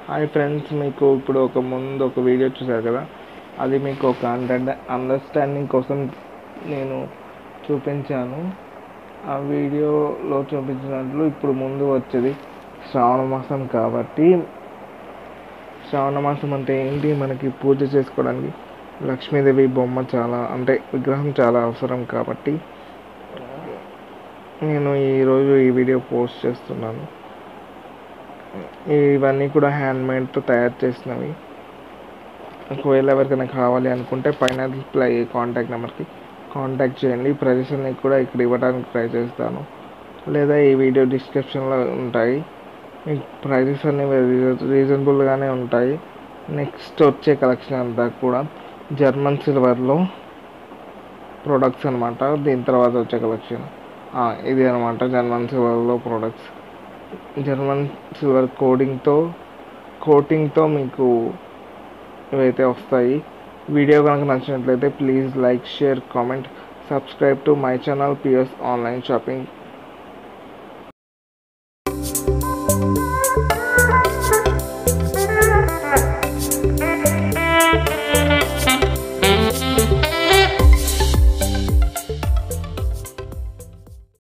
hi friends మీకు ఇప్పుడు ఒక ముందు ఒక వీడియో చూశారు కదా అది మీకు ఒక అండర్ అండర్స్టాండింగ్ కోసం నేను చూపించాను ఆ వీడియోలో చూపించినట్లు ఇప్పుడు ముందు వచ్చేది శ్రావణ మాసం కాబట్టి శ్రావణ మాసం అంటే ఏంటి మనకి పూజ చేసుకోవడానికి లక్ష్మీదేవి బొమ్మ చాలా అంటే విగ్రహం చాలా అవసరం కాబట్టి నేను ఈరోజు ఈ వీడియో పోస్ట్ చేస్తున్నాను ఇవన్నీ కూడా హ్యాండ్ మేడ్తో తయారు చేసినవి ఒకవేళ ఎవరికైనా కావాలి అనుకుంటే పైన డిస్ప్లే అయ్యే కాంటాక్ట్ నెంబర్కి కాంటాక్ట్ చేయండి ప్రైజెస్ అన్ని కూడా ఇక్కడ ఇవ్వడానికి ట్రై చేస్తాను లేదా ఈ వీడియో డిస్క్రిప్షన్లో ఉంటాయి మీకు ప్రైజెస్ అనేవి రీజనబుల్గానే ఉంటాయి నెక్స్ట్ వచ్చే కలెక్షన్ అంతా కూడా జర్మన్ సిల్వర్లో ప్రొడక్ట్స్ అనమాట దీని తర్వాత వచ్చే కలెక్షన్ ఇది అనమాట జర్మన్ సిల్వర్లో ప్రొడక్ట్స్ జర్మన్ సిల్వర్ కోడింగ్తో కోటింగ్తో మీకు ఇవైతే వస్తాయి వీడియో కనుక నచ్చినట్లయితే please like share comment subscribe to my channel PS online shopping